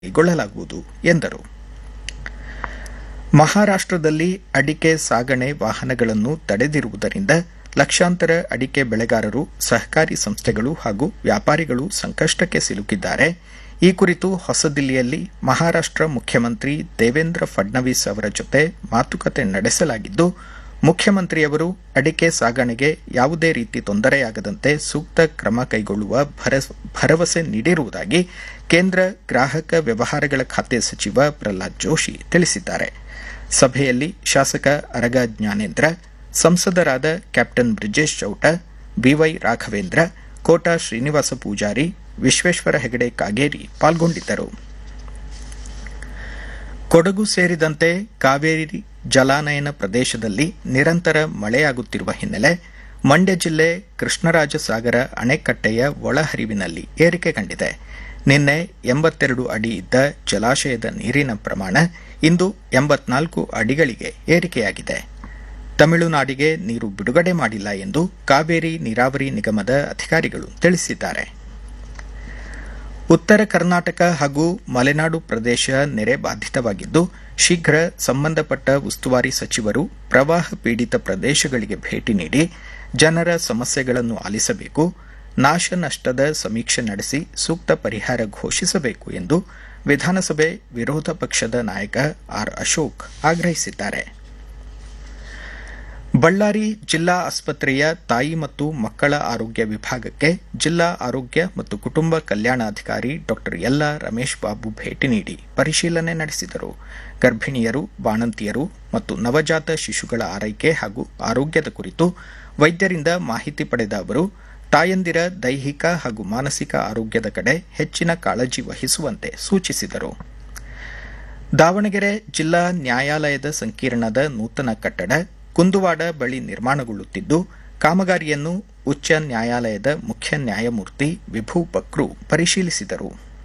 ಕೈಗೊಳ್ಳಲಾಗುವುದು ಎಂದರು ಮಹಾರಾಷ್ಟದಲ್ಲಿ ಅಡಿಕೆ ಸಾಗಣೆ ವಾಹನಗಳನ್ನು ತಡೆದಿರುವುದರಿಂದ ಲಕ್ಷಾಂತರ ಅಡಿಕೆ ಬೆಳೆಗಾರರು ಸಹಕಾರಿ ಸಂಸ್ಥೆಗಳು ಹಾಗೂ ವ್ಯಾಪಾರಿಗಳು ಸಂಕಷ್ಟಕ್ಕೆ ಸಿಲುಕಿದ್ದಾರೆ ಈ ಕುರಿತು ಹೊಸದಿಲ್ಲಿಯಲ್ಲಿ ಮಹಾರಾಷ್ಟ ಮುಖ್ಯಮಂತ್ರಿ ದೇವೇಂದ್ರ ಫಡ್ನವೀಸ್ ಅವರ ಜೊತೆ ಮಾತುಕತೆ ನಡೆಸಲಾಗಿದ್ದು ಮುಖ್ಯಮಂತ್ರಿಯವರು ಅಡಿಕೆ ಸಾಗಣೆಗೆ ಯಾವುದೇ ರೀತಿ ತೊಂದರೆಯಾಗದಂತೆ ಸೂಕ್ತ ಕ್ರಮ ಕೈಗೊಳ್ಳುವ ಭರವಸೆ ನೀಡಿರುವುದಾಗಿ ಕೇಂದ್ರ ಗ್ರಾಹಕ ವ್ಯವಹಾರಗಳ ಖಾತೆ ಸಚಿವ ಪ್ರಹ್ಲಾದ್ ಜೋಶಿ ತಿಳಿಸಿದ್ದಾರೆ ಸಭೆಯಲ್ಲಿ ಶಾಸಕ ಅರಗ ಜ್ಞಾನೇಂದ್ರ ಸಂಸದರಾದ ಕ್ಯಾಪ್ಟನ್ ಬ್ರಿಜೇಶ್ ಚೌಟ ಬಿವೈ ರಾಘವೇಂದ್ರ ಕೋಟಾ ಶ್ರೀನಿವಾಸ ಪೂಜಾರಿ ವಿಶ್ವೇಶ್ವರ ಹೆಗಡೆ ಕಾಗೇರಿ ಪಾಲ್ಗೊಂಡಿದ್ದರು ಕೊಡಗು ಸೇರಿದಂತೆ ಕಾವೇರಿ ಜಲಾನಯನ ಪ್ರದೇಶದಲ್ಲಿ ನಿರಂತರ ಮಳೆಯಾಗುತ್ತಿರುವ ಹಿನ್ನೆಲೆ ಮಂಡ್ಯ ಜಿಲ್ಲೆ ಕೃಷ್ಣರಾಜ ಸಾಗರ ಅಣೆಕಟ್ಟೆಯ ಒಳಹರಿವಿನಲ್ಲಿ ಏರಿಕೆ ಕಂಡಿದೆ ನಿನ್ನೆ ಎಂಬತ್ತೆರಡು ಅಡಿ ಇದ್ದ ಜಲಾಶಯದ ನೀರಿನ ಪ್ರಮಾಣ ಇಂದು ಎಂಬತ್ನಾಲ್ಕು ಅಡಿಗಳಿಗೆ ಏರಿಕೆಯಾಗಿದೆ ತಮಿಳುನಾಡಿಗೆ ನೀರು ಬಿಡುಗಡೆ ಮಾಡಿಲ್ಲ ಎಂದು ಕಾವೇರಿ ನೀರಾವರಿ ನಿಗಮದ ಅಧಿಕಾರಿಗಳು ತಿಳಿಸಿದ್ದಾರೆ ಉತ್ತರ ಕರ್ನಾಟಕ ಹಾಗೂ ಮಲೆನಾಡು ಪ್ರದೇಶ ನೆರೆ ಬಾಧಿತವಾಗಿದ್ದು ಶೀಘ್ರ ಸಂಬಂಧಪಟ್ಟ ಉಸ್ತುವಾರಿ ಸಚಿವರು ಪ್ರವಾಹ ಪೀಡಿತ ಪ್ರದೇಶಗಳಿಗೆ ಭೇಟಿ ನೀಡಿ ಜನರ ಸಮಸ್ಯೆಗಳನ್ನು ಆಲಿಸಬೇಕು ನಾಶ ನಷ್ಟದ ಸಮೀಕ್ಷೆ ನಡೆಸಿ ಸೂಕ್ತ ಪರಿಹಾರ ಘೋಷಿಸಬೇಕು ಎಂದು ವಿಧಾನಸಭೆ ವಿರೋಧ ಪಕ್ಷದ ನಾಯಕ ಆರ್ ಅಶೋಕ್ ಆಗ್ರಹಿಸಿದ್ದಾರೆ ಬಳ್ಳಾರಿ ಜಿಲ್ಲಾ ಆಸ್ಪತ್ರೆಯ ತಾಯಿ ಮತ್ತು ಮಕ್ಕಳ ಆರೋಗ್ಯ ವಿಭಾಗಕ್ಕೆ ಜಿಲ್ಲಾ ಆರೋಗ್ಯ ಮತ್ತು ಕುಟುಂಬ ಕಲ್ಯಾಣಾಧಿಕಾರಿ ಡಾ ಯಲ್ಲಾ ರಮೇಶ್ ಬಾಬು ಭೇಟಿ ನೀಡಿ ಪರಿಶೀಲನೆ ನಡೆಸಿದರು ಗರ್ಭಿಣಿಯರು ಬಾಣಂತಿಯರು ಮತ್ತು ನವಜಾತ ಶಿಶುಗಳ ಆರೈಕೆ ಹಾಗೂ ಆರೋಗ್ಯದ ಕುರಿತು ವೈದ್ಯರಿಂದ ಮಾಹಿತಿ ಪಡೆದ ಅವರು ತಾಯಂದಿರ ದೈಹಿಕ ಹಾಗೂ ಮಾನಸಿಕ ಆರೋಗ್ಯದ ಕಡೆ ಹೆಚ್ಚಿನ ಕಾಳಜಿ ವಹಿಸುವಂತೆ ಸೂಚಿಸಿದರು ದಾವಣಗೆರೆ ಜಿಲ್ಲಾ ನ್ಯಾಯಾಲಯದ ಸಂಕೀರ್ಣದ ನೂತನ ಕಟ್ಟಡ ಕುಂದುವಾಡ ಬಳಿ ನಿರ್ಮಾಣಗೊಳ್ಳುತ್ತಿದ್ದು ಕಾಮಗಾರಿಯನ್ನು ಉಚ್ಚ ನ್ಯಾಯಾಲಯದ ಮುಖ್ಯ ನ್ಯಾಯಮೂರ್ತಿ ವಿಭು ಬಕ್ರು ಪರಿಶೀಲಿಸಿದರು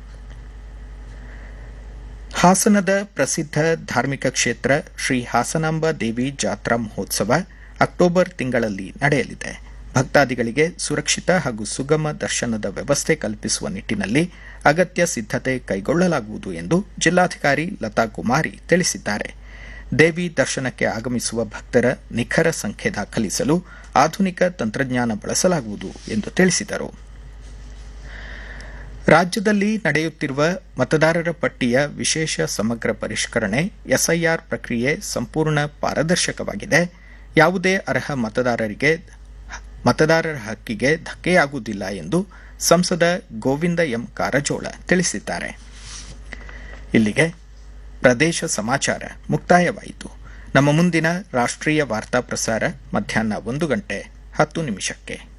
ಹಾಸನದ ಪ್ರಸಿದ್ಧ ಧಾರ್ಮಿಕ ಕ್ಷೇತ್ರ ಶ್ರೀ ಹಾಸನಾಂಬ ದೇವಿ ಜಾತ್ರಾ ಮಹೋತ್ಸವ ಅಕ್ಟೋಬರ್ ತಿಂಗಳಲ್ಲಿ ನಡೆಯಲಿದೆ ಭಕ್ತಾದಿಗಳಿಗೆ ಸುರಕ್ಷಿತ ಹಾಗೂ ಸುಗಮ ದರ್ಶನದ ವ್ಯವಸ್ಥೆ ಕಲ್ಪಿಸುವ ನಿಟ್ಟಿನಲ್ಲಿ ಅಗತ್ಯ ಸಿದ್ದತೆ ಕೈಗೊಳ್ಳಲಾಗುವುದು ಎಂದು ಜಿಲ್ಲಾಧಿಕಾರಿ ಲತಾ ಕುಮಾರಿ ತಿಳಿಸಿದ್ದಾರೆ ದೇವಿ ದರ್ಶನಕ್ಕೆ ಆಗಮಿಸುವ ಭಕ್ತರ ನಿಖರ ಸಂಖ್ಯೆ ದಾಖಲಿಸಲು ಆಧುನಿಕ ತಂತ್ರಜ್ಞಾನ ಬಳಸಲಾಗುವುದು ಎಂದು ತಿಳಿಸಿದರು ರಾಜ್ಯದಲ್ಲಿ ನಡೆಯುತ್ತಿರುವ ಮತದಾರರ ಪಟ್ಟಿಯ ವಿಶೇಷ ಸಮಗ್ರ ಪರಿಷ್ಕರಣೆ ಎಸ್ಐಆರ್ ಪ್ರಕ್ರಿಯೆ ಸಂಪೂರ್ಣ ಪಾರದರ್ಶಕವಾಗಿದೆ ಯಾವುದೇ ಅರ್ಹ ಮತದಾರರಿಗೆ ಮತದಾರರ ಹಕ್ಕಿಗೆ ಧಕ್ಕೆಯಾಗುವುದಿಲ್ಲ ಎಂದು ಸಂಸದ ಗೋವಿಂದ ಎಂ ಕಾರಜೋಳ ತಿಳಿಸಿದ್ದಾರೆ ಇಲ್ಲಿಗೆ ಪ್ರದೇಶ ಸಮಾಚಾರ ಮುಕ್ತಾಯವಾಯಿತು ನಮ್ಮ ಮುಂದಿನ ರಾಷ್ಟ್ರೀಯ ವಾರ್ತಾ ಪ್ರಸಾರ ಮಧ್ಯಾಹ್ನ ಒಂದು ಗಂಟೆ ಹತ್ತು ನಿಮಿಷಕ್ಕೆ